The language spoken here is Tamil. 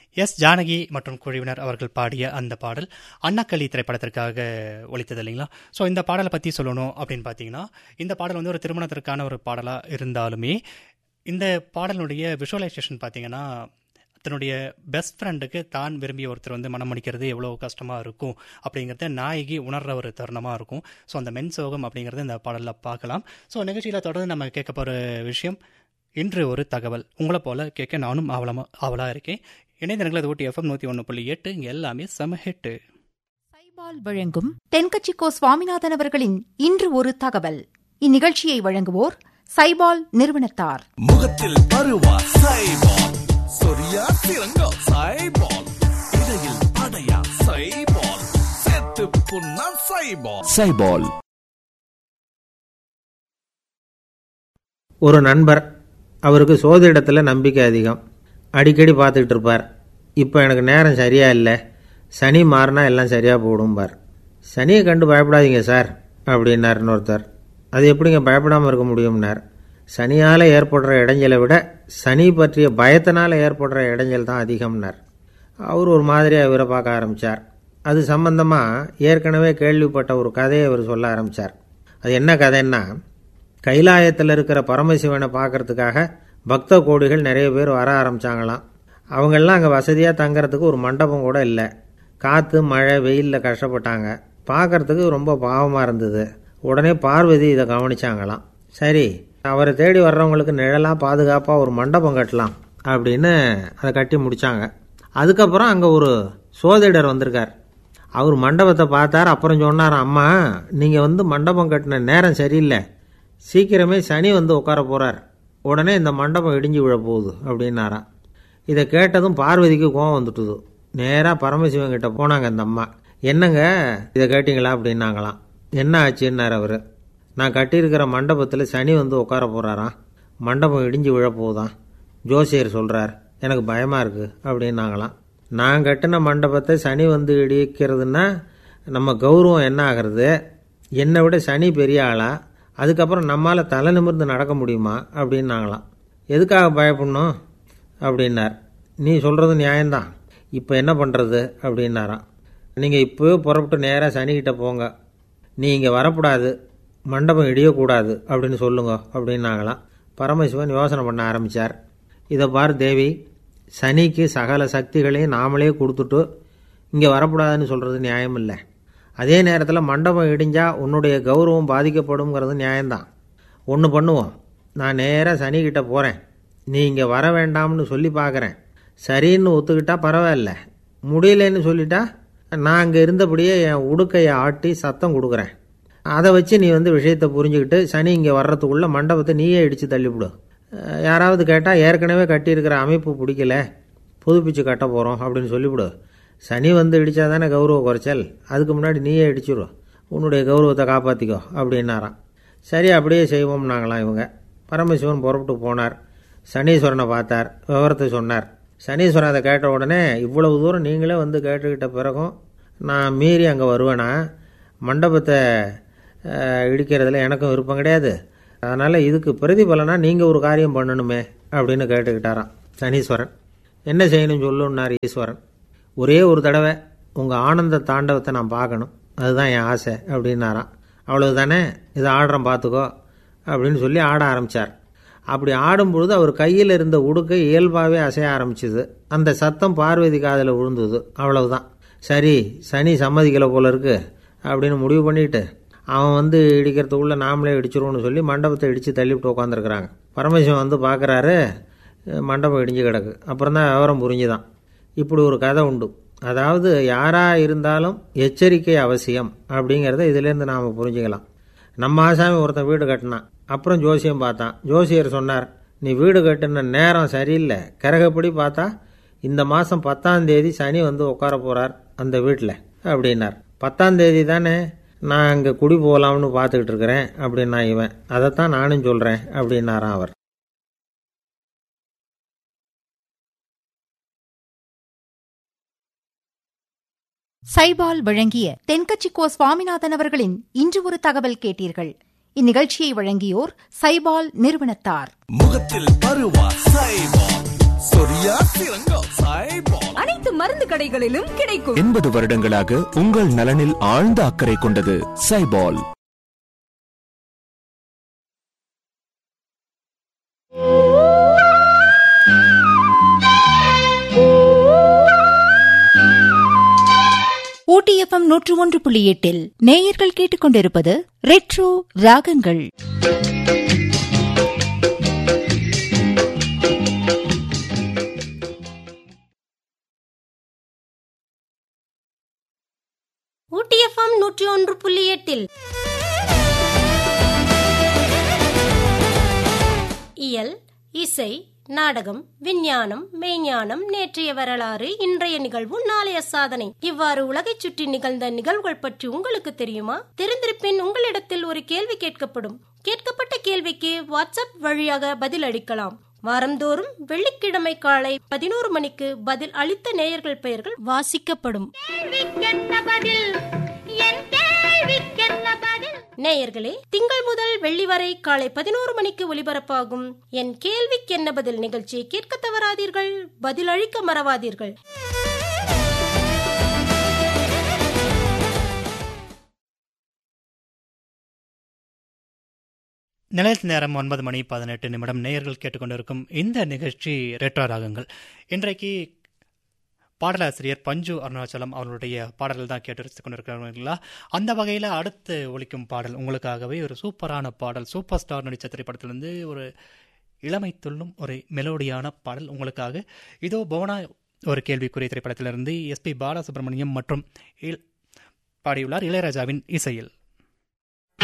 எஸ் ஜானகி மற்றும் குழுவினர் அவர்கள் பாடிய அந்த பாடல் அன்னக்களி திரைப்படத்திற்காக ஒலித்தது இல்லைங்களா ஸோ இந்த பாடலை பற்றி சொல்லணும் அப்படின்னு பார்த்தீங்கன்னா இந்த பாடல் வந்து ஒரு திருமணத்திற்கான ஒரு பாடலாக இருந்தாலுமே இந்த பாடலுடைய விஷுவலைசேஷன் பார்த்தீங்கன்னா தன்னுடைய பெஸ்ட் ஃப்ரெண்டுக்கு தான் விரும்பிய ஒருத்தர் வந்து மனம் முடிக்கிறது எவ்வளோ கஷ்டமாக இருக்கும் அப்படிங்கிறத நாயகி உணர்ற ஒரு தருணமாக இருக்கும் ஸோ அந்த மென் சோகம் அப்படிங்கிறத இந்த பாடலில் பார்க்கலாம் ஸோ நிகழ்ச்சியில் தொடர்ந்து நம்ம கேட்க போகிற விஷயம் இன்று ஒரு தகவல் உங்களை போல கேட்க நானும் ஆவலமா ஆவலாக இருக்கேன் இணைந்திருங்களது ஊட்டி எஃப்எம் நூற்றி ஒன்று புள்ளி எட்டு இங்கே எல்லாமே செம ஹிட்டு சைபால் வழங்கும் தென்கட்சிக்கோ சுவாமிநாதன் அவர்களின் இன்று ஒரு தகவல் இந்நிகழ்ச்சியை வழங்குவோர் சைபால் நிறுவனத்தார் முகத்தில் பருவா சைபால் சொரியா சிறங்கா சைபால் இடையில் அடையா சைபால் செத்து புண்ணா சைபால் சைபால் ஒரு நண்பர் அவருக்கு சோதிடத்தில் நம்பிக்கை அதிகம் அடிக்கடி பார்த்துக்கிட்டு இருப்பார் இப்போ எனக்கு நேரம் சரியா இல்லை சனி மாறினா எல்லாம் சரியாக போடும்பார் சனியை கண்டு பயப்படாதீங்க சார் அப்படின்னார் இன்னொருத்தர் அது எப்படிங்க பயப்படாமல் இருக்க முடியும்னார் சனியால் ஏற்படுற இடைஞ்சலை விட சனி பற்றிய பயத்தினால் ஏற்படுற இடைஞ்சல் தான் அதிகம்னார் அவர் ஒரு மாதிரியாக இவரை பார்க்க ஆரம்பித்தார் அது சம்பந்தமாக ஏற்கனவே கேள்விப்பட்ட ஒரு கதையை அவர் சொல்ல ஆரம்பித்தார் அது என்ன கதைன்னா கைலாயத்தில் இருக்கிற பரமசிவனை பார்க்கறதுக்காக பக்த கோடிகள் நிறைய பேர் வர ஆரம்பித்தாங்களாம் அவங்கெல்லாம் அங்கே வசதியாக தங்கறதுக்கு ஒரு மண்டபம் கூட இல்லை காற்று மழை வெயிலில் கஷ்டப்பட்டாங்க பார்க்கறதுக்கு ரொம்ப பாவமாக இருந்தது உடனே பார்வதி இதை கவனிச்சாங்களாம் சரி அவரை தேடி வர்றவங்களுக்கு நிழலாக பாதுகாப்பாக ஒரு மண்டபம் கட்டலாம் அப்படின்னு அதை கட்டி முடித்தாங்க அதுக்கப்புறம் அங்கே ஒரு சோதிடர் வந்திருக்கார் அவர் மண்டபத்தை பார்த்தார் அப்புறம் சொன்னார் அம்மா நீங்கள் வந்து மண்டபம் கட்டின நேரம் சரியில்லை சீக்கிரமே சனி வந்து உட்கார போகிறார் உடனே இந்த மண்டபம் இடிஞ்சு விழ போகுது அப்படின்னாராம் இதை கேட்டதும் பார்வதிக்கு கோவம் வந்துட்டுது நேராக பரமசிவன் கிட்ட போனாங்க அந்த அம்மா என்னங்க இதை கேட்டிங்களா அப்படின்னாங்களாம் என்ன ஆச்சுன்னார் அவர் நான் கட்டியிருக்கிற மண்டபத்தில் சனி வந்து உட்கார போகிறாராம் மண்டபம் இடிஞ்சு விழ போகுதாம் ஜோசியர் சொல்கிறார் எனக்கு பயமாக இருக்குது அப்படின்னாங்களாம் நான் கட்டின மண்டபத்தை சனி வந்து இடிக்கிறதுன்னா நம்ம கௌரவம் என்ன ஆகிறது என்னை விட சனி பெரிய ஆளா அதுக்கப்புறம் நம்மால் தலை நிமிர்ந்து நடக்க முடியுமா அப்படின்னாங்களாம் எதுக்காக பயப்படணும் அப்படின்னார் நீ சொல்கிறது நியாயம்தான் இப்போ என்ன பண்ணுறது அப்படின்னாராம் நீங்கள் இப்போவே புறப்பட்டு நேராக சனிக்கிட்ட போங்க நீ இங்கே வரக்கூடாது மண்டபம் இடியக்கூடாது அப்படின்னு சொல்லுங்க அப்படின்னாங்களாம் பரமசிவன் யோசனை பண்ண ஆரம்பித்தார் இதை பார் தேவி சனிக்கு சகல சக்திகளையும் நாமளே கொடுத்துட்டு இங்கே வரக்கூடாதுன்னு சொல்கிறது நியாயம் இல்லை அதே நேரத்தில் மண்டபம் இடிஞ்சால் உன்னுடைய கௌரவம் பாதிக்கப்படுங்கிறது நியாயம்தான் ஒன்று பண்ணுவோம் நான் நேராக சனிக்கிட்ட போகிறேன் நீ இங்கே வர வேண்டாம்னு சொல்லி பார்க்குறேன் சரின்னு ஒத்துக்கிட்டா பரவாயில்ல முடியலன்னு சொல்லிட்டா நான் அங்கே இருந்தபடியே என் உடுக்கையை ஆட்டி சத்தம் கொடுக்குறேன் அதை வச்சு நீ வந்து விஷயத்தை புரிஞ்சுக்கிட்டு சனி இங்கே வர்றதுக்குள்ளே மண்டபத்தை நீயே இடித்து தள்ளிவிடு அஹ் யாராவது கேட்டால் ஏற்கனவே கட்டியிருக்கிற அமைப்பு பிடிக்கல புதுப்பிச்சு கட்ட போகிறோம் அப்படின்னு சொல்லிவிடு சனி வந்து இடித்தா தானே கௌரவ குறைச்சல் அதுக்கு முன்னாடி நீயே இடிச்சிடு உன்னுடைய கௌரவத்தை காப்பாற்றிக்கோ அப்படின்னாராம் சரி அப்படியே செய்வோம்னாங்களாம் இவங்க பரமசிவன் புறப்பட்டு போனார் சனீஸ்வரனை பார்த்தார் விவரத்தை சொன்னார் சனீஸ்வரன் அதை கேட்ட உடனே இவ்வளவு தூரம் நீங்களே வந்து கேட்டுக்கிட்ட பிறகும் நான் மீறி அங்கே வருவேனா மண்டபத்தை அஹ், இடிக்கிறதுல எனக்கும் விருப்பம் கிடையாது அதனால் இதுக்கு பிரதிபலனா நீங்கள் ஒரு காரியம் பண்ணணுமே அப்படின்னு கேட்டுக்கிட்டாராம் சனீஸ்வரன் என்ன செய்யணும் சொல்லுன்னார் ஈஸ்வரன் ஒரே ஒரு தடவை உங்கள் ஆனந்த தாண்டவத்தை நான் பார்க்கணும் அதுதான் என் ஆசை அப்படின்னாராம் அவ்வளவு தானே இதை ஆடுறேன் பார்த்துக்கோ அப்படின்னு சொல்லி ஆட ஆரம்பித்தார் அப்படி ஆடும்பொழுது அவர் கையில் இருந்த உடுக்கை இயல்பாகவே அசைய ஆரம்பிச்சுது அந்த சத்தம் பார்வதி காதில் விழுந்தது அவ்வளவுதான் சரி சனி சம்மதிக்கலை போல இருக்கு அப்படின்னு முடிவு பண்ணிட்டு அவன் வந்து இடிக்கிறதுக்குள்ளே நாமளே இடிச்சிருவோம்னு சொல்லி மண்டபத்தை இடித்து தள்ளிவிட்டு உட்காந்துருக்குறாங்க பரமசிவன் வந்து பார்க்குறாரு மண்டபம் இடிஞ்சு கிடக்கு அப்புறம் தான் விவரம் புரிஞ்சுதான் இப்படி ஒரு கதை உண்டு அதாவது யாராக இருந்தாலும் எச்சரிக்கை அவசியம் அப்படிங்கிறத இதுலேருந்து நாம் புரிஞ்சுக்கலாம் நம்ம ஆசாமி ஒருத்தன் வீடு கட்டினான் அப்புறம் ஜோசியம் பார்த்தான் ஜோசியர் சொன்னார் நீ வீடு கட்டின நேரம் சரியில்லை கரகப்படி பார்த்தா இந்த மாதம் பத்தாம் தேதி சனி வந்து உட்கார போகிறார் அந்த வீட்டில் அப்படின்னார் பத்தாம் தேதி தானே நான் அங்கே குடி போகலாம்னு பார்த்துக்கிட்டு இருக்கிறேன் அப்படின்னா இவன் அதைத்தான் நானும் சொல்கிறேன் அப்படின்னாராம் அவர் சைபால் வழங்கிய தென்கட்சிக்கோ சுவாமிநாதன் அவர்களின் இன்று ஒரு தகவல் கேட்டீர்கள் இந்நிகழ்ச்சியை வழங்கியோர் சைபால் நிறுவனத்தார் முகத்தில் பருவா சைபால் சொரியா சிறங்கா சைபால் மருந்து கடைகளிலும் கிடைக்கும் எண்பது வருடங்களாக உங்கள் நலனில் ஆழ்ந்த அக்கறை கொண்டது சைபால் ஊட்டிஎஃப்எம் நூற்று ஒன்று புள்ளி எட்டில் நேயர்கள் கேட்டுக்கொண்டிருப்பது ரெட்ரோ ராகங்கள் ஊட்டி எஃப்எம் நூற்றி ஒன்று புள்ளி எட்டில் இயல் இசை நாடகம் விஞ்ஞானம் மெய்ஞானம் நேற்றைய வரலாறு இன்றைய நிகழ்வு நாளைய சாதனை இவ்வாறு உலகைச் சுற்றி நிகழ்ந்த நிகழ்வுகள் பற்றி உங்களுக்கு தெரியுமா தெரிந்திருப்பின் உங்களிடத்தில் ஒரு கேள்வி கேட்கப்படும் கேட்கப்பட்ட கேள்விக்கு வாட்ஸ்அப் வழியாக பதில் அளிக்கலாம் வாரந்தோறும் வெள்ளிக்கிழமை காலை பதினோரு மணிக்கு பதில் அளித்த நேயர்கள் பெயர்கள் வாசிக்கப்படும் நேயர்களே திங்கள் முதல் வெள்ளி வரை காலை பதினோரு மணிக்கு ஒலிபரப்பாகும் என் கேள்விக்கென்ன பதில் நிகழ்ச்சியை கேட்க தவறாதீர்கள் பதில் அளிக்க மறவாதீர்கள் நிலையத்து நேரம் ஒன்பது மணி பதினெட்டு நிமிடம் நேயர்கள் கேட்டுக்கொண்டிருக்கும் இந்த நிகழ்ச்சி ரெட்ரோ ராகங்கள் இன்றைக்கு பாடலாசிரியர் பஞ்சு அருணாச்சலம் அவருடைய பாடல்கள் தான் கேட்டு ரசித்துக் கொண்டிருக்கிறார்களா அந்த வகையில் அடுத்து ஒலிக்கும் பாடல் உங்களுக்காகவே ஒரு சூப்பரான பாடல் சூப்பர் ஸ்டார் நடித்த திரைப்படத்திலிருந்து ஒரு இளமை துள்ளும் ஒரு மெலோடியான பாடல் உங்களுக்காக இதோ புவனா ஒரு கேள்விக்குரிய திரைப்படத்திலிருந்து எஸ்பி பாலசுப்ரமணியம் மற்றும் இல்- பாடியுள்ளார் இளையராஜாவின் இசையில்